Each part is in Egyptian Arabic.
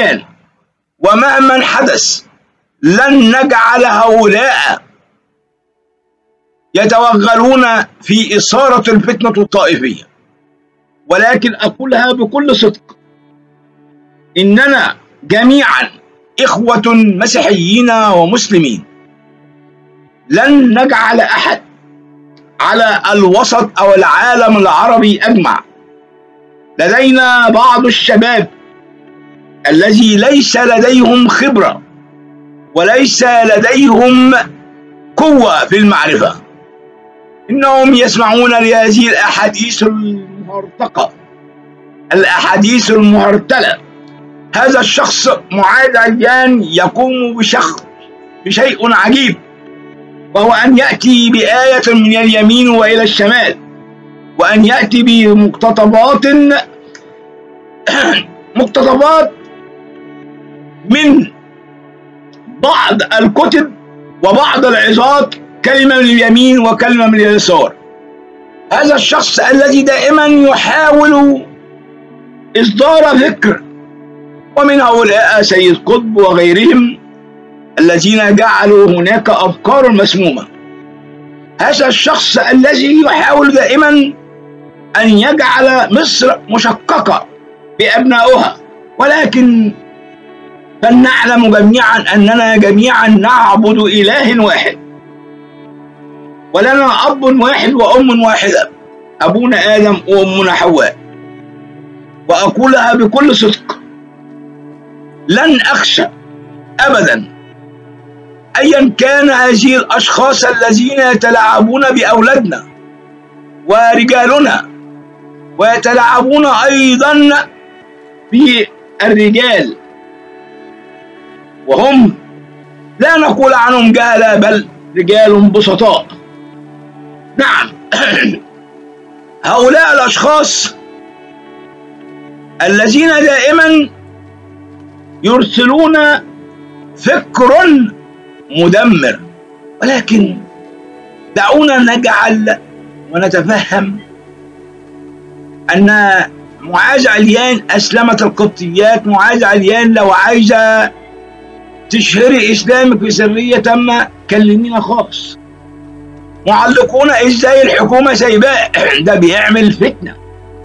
كان ومهما حدث لن نجعل هؤلاء يتوغلون في إثارة الفتنة الطائفية ولكن أقولها بكل صدق إننا جميعا إخوة مسيحيين ومسلمين لن نجعل أحد على الوسط أو العالم العربي أجمع لدينا بعض الشباب الذي ليس لديهم خبرة وليس لديهم قوة في المعرفة إنهم يسمعون لهذه الأحاديث المهرطقة الأحاديث المهرتلة هذا الشخص معاذ عديان يقوم بشخص بشيء عجيب وهو أن يأتي بآية من اليمين وإلى الشمال وأن يأتي بمقتطبات مقتطبات من بعض الكتب وبعض العظات كلمة من اليمين وكلمة من اليسار هذا الشخص الذي دائما يحاول إصدار فكر ومن هؤلاء سيد قطب وغيرهم الذين جعلوا هناك أفكار مسمومة هذا الشخص الذي يحاول دائما أن يجعل مصر مشققة بأبنائها ولكن فلنعلم جميعا أننا جميعا نعبد إله واحد ولنا أب واحد وأم واحدة أبونا آدم وأمنا حواء وأقولها بكل صدق لن أخشى أبدا أيا كان هذه الأشخاص الذين يتلاعبون بأولادنا ورجالنا ويتلاعبون أيضا بالرجال وهم لا نقول عنهم جهلة بل رجال بسطاء نعم هؤلاء الأشخاص الذين دائما يرسلون فكر مدمر ولكن دعونا نجعل ونتفهم أن معاذ عليان أسلمت القبطيات معاذ عليان لو عايزة تشهري إسلامك بسرية تم كلمينا خالص معلقون ازاي الحكومة سايباه ده بيعمل فتنة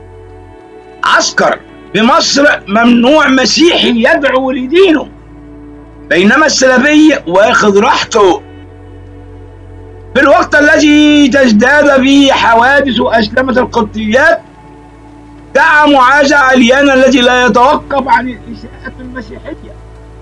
عسكر في مصر ممنوع مسيحي يدعو لدينه بينما السلفي واخد راحته في الوقت الذي تزداد فيه حوادث أسلمة القبطيات دعا معاذ عليان الذي لا يتوقف عن الإساءة المسيحية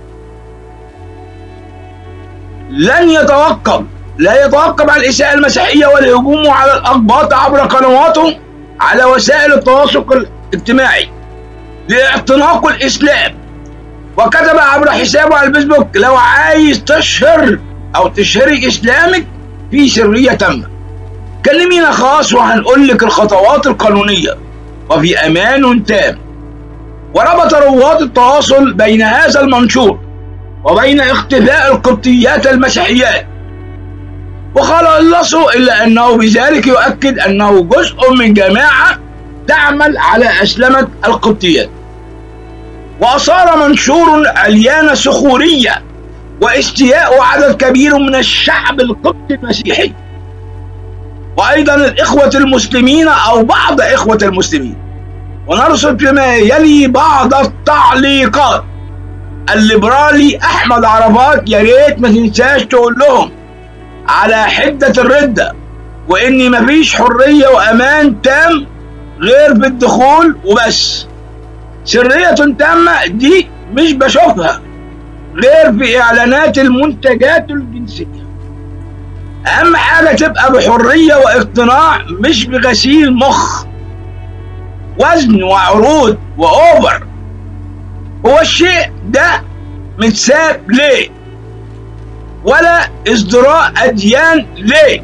لن يتوقف لا يتوقف عن الإساءة المسيحية والهجوم على الأقباط عبر قنواته على وسائل التواصل الاجتماعي لاعتناق الإسلام وكتب عبر حسابه على الفيسبوك لو عايز تشهر أو تشهري إسلامك في سرية تامة كلمينا خاص وهنقول لك الخطوات القانونية وفي أمان تام وربط رواد التواصل بين هذا المنشور وبين اختفاء القبطيات المسيحيات وخلصوا إلا أنه بذلك يؤكد أنه جزء من جماعة تعمل على أسلمة القبطيات وأصار منشور عليان سخورية واستياء عدد كبير من الشعب القبطي المسيحي وأيضا الإخوة المسلمين أو بعض إخوة المسلمين ونرصد فيما يلي بعض التعليقات الليبرالي أحمد عرفات يا ريت ما تنساش تقول لهم على حدة الردة وإن مفيش حرية وأمان تام غير في الدخول وبس سرية تامة دي مش بشوفها غير في إعلانات المنتجات الجنسية أهم حاجة تبقى بحرية واقتناع مش بغسيل مخ وزن وعروض وأوفر هو الشيء ده متساب ليه ولا ازدراء أديان ليه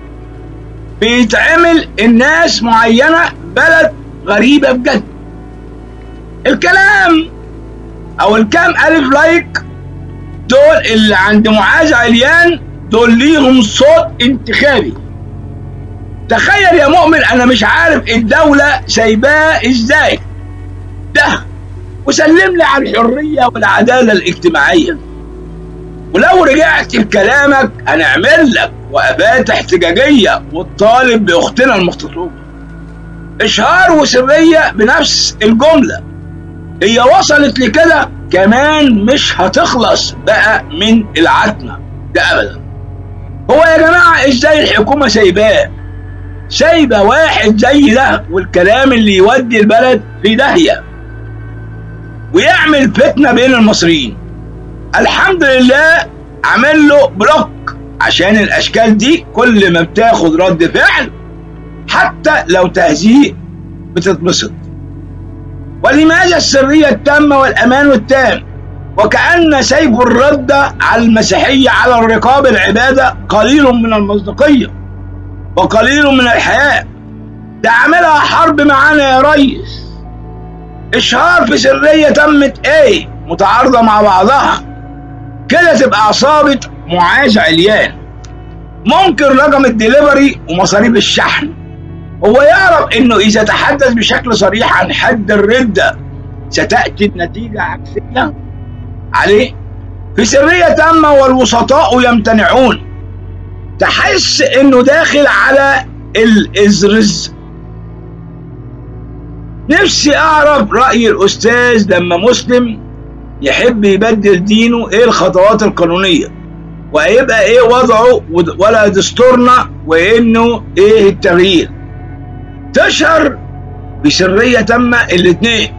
بيتعمل الناس معينة بلد غريبة بجد الكلام او الكام الف لايك دول اللي عند معاذ عليان دول ليهم صوت انتخابي تخيل يا مؤمن انا مش عارف الدولة سايباه ازاي ده وسلم لي على الحرية والعدالة الاجتماعية ولو رجعت بكلامك هنعمل لك وقفات احتجاجية وتطالب بأختنا المخطوبة إشهار وسرية بنفس الجملة هي وصلت لكده كمان مش هتخلص بقى من العتمة ده أبدا هو يا جماعة إزاي الحكومة سايباه سايبة واحد زي ده والكلام اللي يودي البلد في داهية ويعمل فتنة بين المصريين الحمد لله عمل له بلوك عشان الاشكال دي كل ما بتاخد رد فعل حتى لو تهزيء بتتبسط ولماذا السرية التامة والأمان التام وكأن سيف الرد على المسيحية على الرقاب العبادة قليل من المصداقية وقليل من الحياة ده عاملها حرب معانا يا ريس إشهار في سرية تمت إيه متعارضة مع بعضها كده تبقى عصابة معاذ عليان ممكن رقم الدليفري ومصاريف الشحن هو يعرف انه اذا تحدث بشكل صريح عن حد الردة ستأتي النتيجة عكسية عليه في سرية تامة والوسطاء يمتنعون تحس انه داخل على الازرز نفسي اعرف رأي الاستاذ لما مسلم يحب يبدل دينه ايه الخطوات القانونية وهيبقى ايه وضعه ولا دستورنا وانه ايه التغيير تشهر بسرية تامة الاتنين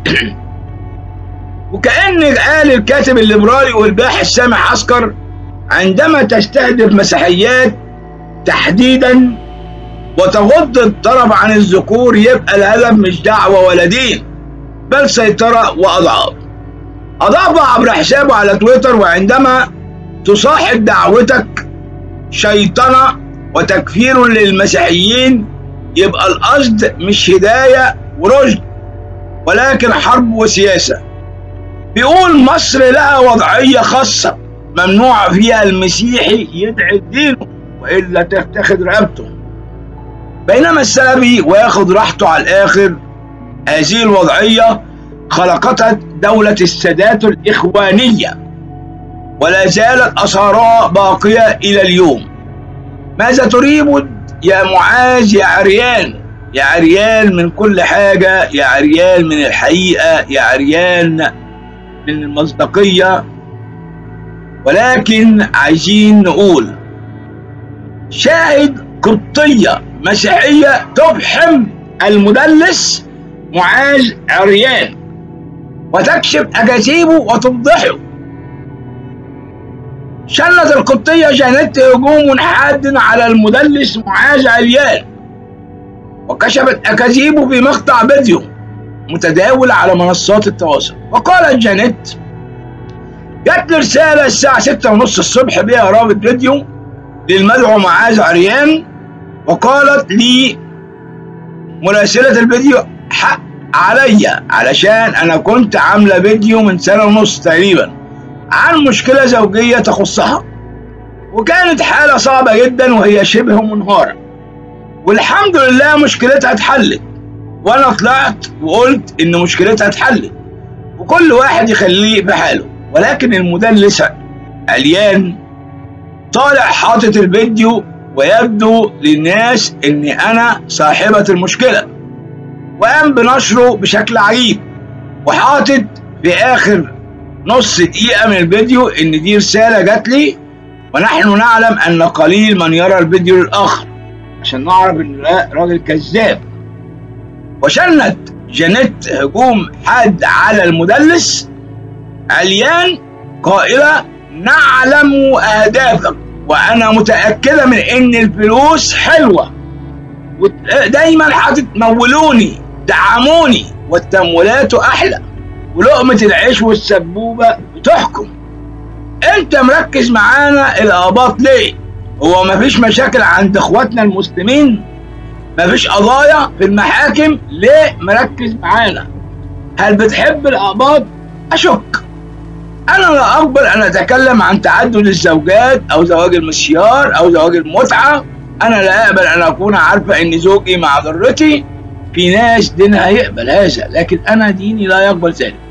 وكأن قال الكاتب الليبرالي والباحث سامح عسكر عندما تستهدف مسيحيات تحديدا وتغض الطرف عن الذكور يبقى الهدف مش دعوة ولا دين بل سيطرة وأضعاف أضاف عبر حسابه على تويتر وعندما تصاحب دعوتك شيطنة وتكفير للمسيحيين يبقى القصد مش هداية ورشد ولكن حرب وسياسة بيقول مصر لها وضعية خاصة ممنوع فيها المسيحي يدعي دينه وإلا تتخذ رقبته بينما السلبي وياخد راحته على الآخر هذه الوضعية خلقتها دولة السادات الإخوانية ولا زالت أثارها باقية إلى اليوم ماذا تريد يا معاذ يا عريان يا عريان من كل حاجة يا عريان من الحقيقة يا عريان من المصداقية ولكن عايزين نقول شاهد قبطية مسيحية تفحم المدلس معاذ عريان وتكشف أكاذيبه وتفضحه شنت القبطية جانت هجوم حاد على المدلس معاذ عليان وكشفت أكاذيبه في مقطع فيديو متداول على منصات التواصل وقالت جانيت جات لي رسالة الساعة ستة ونص الصبح بها رابط فيديو للمدعو معاذ عريان وقالت لي مراسلة الفيديو حق عليا علشان انا كنت عاملة فيديو من سنة ونص تقريبا عن مشكلة زوجية تخصها وكانت حالة صعبة جدا وهي شبه منهارة والحمد لله مشكلتها اتحلت وانا طلعت وقلت ان مشكلتها اتحلت وكل واحد يخليه في حاله ولكن المدلس عليان طالع حاطط الفيديو ويبدو للناس اني انا صاحبة المشكلة وقام بنشره بشكل عجيب وحاطط في اخر نص دقيقة من الفيديو ان دي رسالة جات لي ونحن نعلم ان قليل من يرى الفيديو للاخر عشان نعرف ان ده راجل كذاب وشنت جانيت هجوم حاد على المدلس عليان قائلة نعلم أهدافك وأنا متأكدة من إن الفلوس حلوة ودايما هتتمولوني دعموني والتمويلات أحلى ولقمة العيش والسبوبة بتحكم أنت مركز معانا الآباط ليه؟ هو مفيش مشاكل عند إخواتنا المسلمين؟ مفيش قضايا في المحاكم ليه مركز معانا؟ هل بتحب الآباط؟ أشك أنا لا أقبل أن أتكلم عن تعدد الزوجات أو زواج المسيار أو زواج المتعة أنا لا أقبل أن أكون عارفة أن زوجي مع ضرتي في ناس دينها يقبل هذا لكن أنا ديني لا يقبل ذلك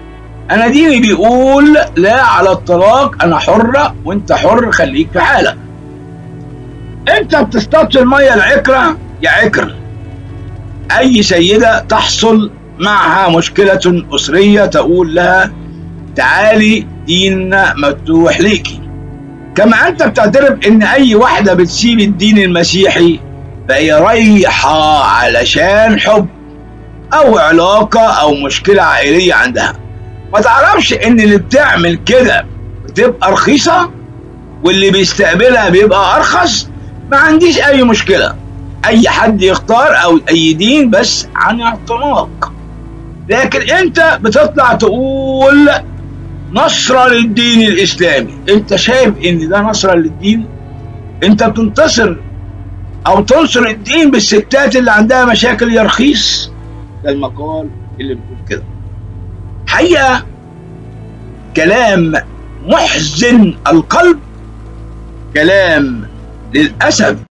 انا ديني بيقول لا على الطلاق انا حرة وانت حر خليك في حالك انت بتصطاد المية العكرة يا عكر اي سيدة تحصل معها مشكلة اسرية تقول لها تعالي ديننا مفتوح ليكي كما انت بتعترف ان اي واحدة بتسيب الدين المسيحي فهي رايحة علشان حب او علاقة او مشكلة عائلية عندها ما تعرفش ان اللي بتعمل كده بتبقى رخيصة واللي بيستقبلها بيبقى ارخص ما عنديش اي مشكلة اي حد يختار او اي دين بس عن اعتناق لكن انت بتطلع تقول نصرة للدين الاسلامي انت شايف ان ده نصرة للدين انت بتنتصر او تنصر الدين بالستات اللي عندها مشاكل يا رخيص ده المقال اللي بيقول كده حقيقة كلام محزن القلب كلام للأسف